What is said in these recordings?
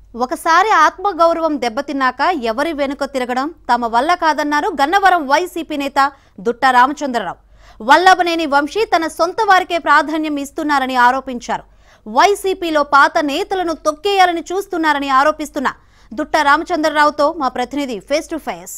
ఒకసారి ఆత్మగౌరవం దెబ్బతిన్నాక ఎవరి వెనుక తిరగడం తమ వల్ల కాదన్నారు గన్నవరం వైసీపీ నేత దుట్ట రామచంద్రరావు వల్లభనేని వంశీ తన సొంత వారికే ప్రాధాన్యం ఇస్తున్నారని ఆరోపించారు వైసీపీలో పాత నేతలను తొక్కేయాలని చూస్తున్నారని ఆరోపిస్తున్న దుట్ట రామచంద్రరావుతో మా ప్రతినిధి ఫేస్ టు ఫేస్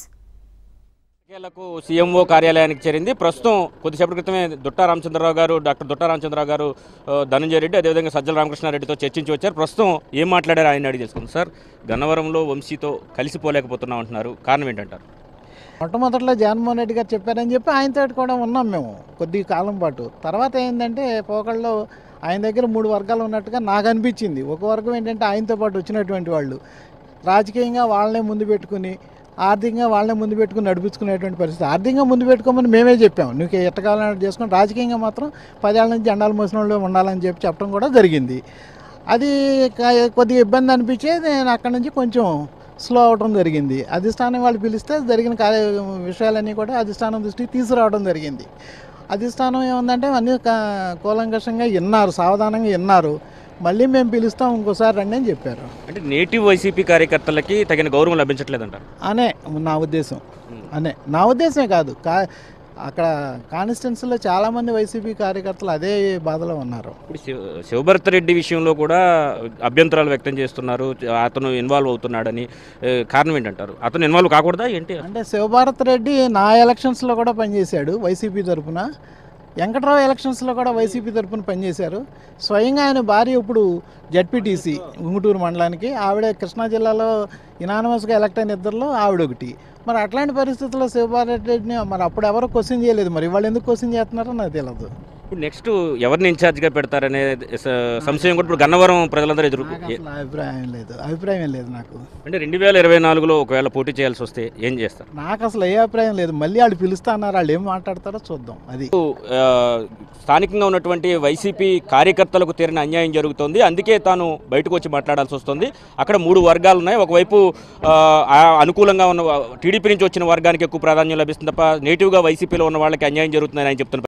ఎన్నికలకు సీఎంఓ కార్యాలయానికి చేరింది ప్రస్తుతం కొద్దిసేపటి క్రితమే దుట్టా రామచంద్రరావు గారు డాక్టర్ దుట్టా రామచంద్రరావు గారు ఆ, ధనంజయ రెడ్డి అదేవిధంగా సజ్జల రామకృష్ణారెడ్డితో చర్చించి వచ్చారు ప్రస్తుతం ఏం మాట్లాడారు ఆయన అడిగి తెలుసుకుంది సార్ గన్నవరంలో వంశీతో కలిసిపోలేకపోతున్నాం అంటున్నారు కారణం ఏంటంటారు మొట్టమొదట్లో జగన్మోహన్ రెడ్డి గారు చెప్పారని చెప్పి ఆయనతో కూడా ఉన్నాం మేము కొద్ది కాలం పాటు తర్వాత ఏంటంటే పోకళ్ళలో ఆయన దగ్గర మూడు వర్గాలు ఉన్నట్టుగా నాకు అనిపించింది ఒక వర్గం ఏంటంటే ఆయనతో పాటు వచ్చినటువంటి వాళ్ళు రాజకీయంగా వాళ్ళనే ముందు పెట్టుకుని ఆర్థికంగా వాళ్ళనే ముందు పెట్టుకుని నడిపించుకునేటువంటి పరిస్థితి ఆర్థికంగా ముందు పెట్టుకోమని మేమే చెప్పాం నువ్వు ఎట్టకాలం చేసుకుని రాజకీయంగా మాత్రం పదేళ్ళ నుంచి జెండాలు మోసిన వాళ్ళు ఉండాలని చెప్పి చెప్పడం కూడా జరిగింది అది క- కొద్దిగా ఇబ్బంది అనిపించి నేను అక్కడి నుంచి కొంచెం స్లో అవడం జరిగింది అధిష్టానం వాళ్ళు పిలిస్తే జరిగిన కార్య విషయాలన్నీ కూడా అధిష్టానం దృష్టికి తీసుకురావడం జరిగింది అధిష్టానం ఏముందంటే అన్నీ క- కూలంకషంగా విన్నారు సావధానంగా విన్నారు మళ్ళీ మేము పిలుస్తాం ఇంకోసారి రండి అని చెప్పారు అంటే నేటివ్ వైసీపీ కార్యకర్తలకి తగిన గౌరవం లభించట్లేదంటారు అనే నా ఉద్దేశం అనే నా ఉద్దేశమే కాదు కా అక్కడ కాన్స్టిట్యున్సీలో చాలామంది వైసీపీ కార్యకర్తలు అదే బాధలో ఉన్నారు ఇప్పుడు శివ శివభరత్ రెడ్డి విషయంలో కూడా అభ్యంతరాలు వ్యక్తం చేస్తున్నారు అతను ఇన్వాల్వ్ అవుతున్నాడని ఏ, కారణం ఏంటంటారు అతను ఇన్వాల్వ్ కాకూడదా ఏంటి అంటే శివభారత్ రెడ్డి నా ఎలక్షన్స్లో కూడా పనిచేశాడు వైసీపీ తరఫున వెంకట్రావు ఎలక్షన్స్లో కూడా వైసీపీ తరఫున పనిచేశారు స్వయంగా ఆయన భార్య ఇప్పుడు జడ్పీటీసీ ఉంగుటూరు మండలానికి ఆవిడ కృష్ణా జిల్లాలో ఇనానమస్గా ఎలక్ట్ అయిన ఇద్దరిలో ఆవిడ ఒకటి మరి అట్లాంటి పరిస్థితుల్లో శివభారత్ రెడ్డిని మరి అప్పుడు ఎవరో క్వశ్చన్ చేయలేదు మరి వాళ్ళు ఎందుకు క్వశ్చన్ చేస్తున్నారో నాకు తెలియదు ఇప్పుడు నెక్స్ట్ ఎవరిని ఇన్ఛార్జ్గా పెడతారనే స- సంశయం కూడా ఇప్పుడు గన్నవరం ప్రజలందరూ ఎదురు నాకు అసలు అభిప్రాయం లేదు అభిప్రాయం లేదు నాకు అంటే రెండు వేల ఇరవై నాలుగులో ఒకవేళ పోటీ చేయాల్సి వస్తే ఏం చేస్తారు నాకు అసలు ఏ అభిప్రాయం లేదు మళ్ళీ వాళ్ళు పిలుస్తా అన్నారు వాళ్ళు ఏం మాట్లాడతారో చూద్దాం అది ఆ, స్థానికంగా ఉన్నటువంటి వైసీపీ కార్యకర్తలకు తీరిన అన్యాయం జరుగుతోంది అందుకే తాను బయటకు వచ్చి మాట్లాడాల్సి వస్తుంది అక్కడ మూడు వర్గాలు ఉన్నాయి ఒకవైపు ఆ, ఆ అనుకూలంగా ఉన్న టీడీపీ నుంచి వచ్చిన వర్గానికి ఎక్కువ ప్రాధాన్యం లభిస్తుంది తప్ప నేటివ్గా వైసీపీలో ఉన్న వాళ్ళకి అన్యాయం జరుగుతుందని ఆయన చెప్తున్నారు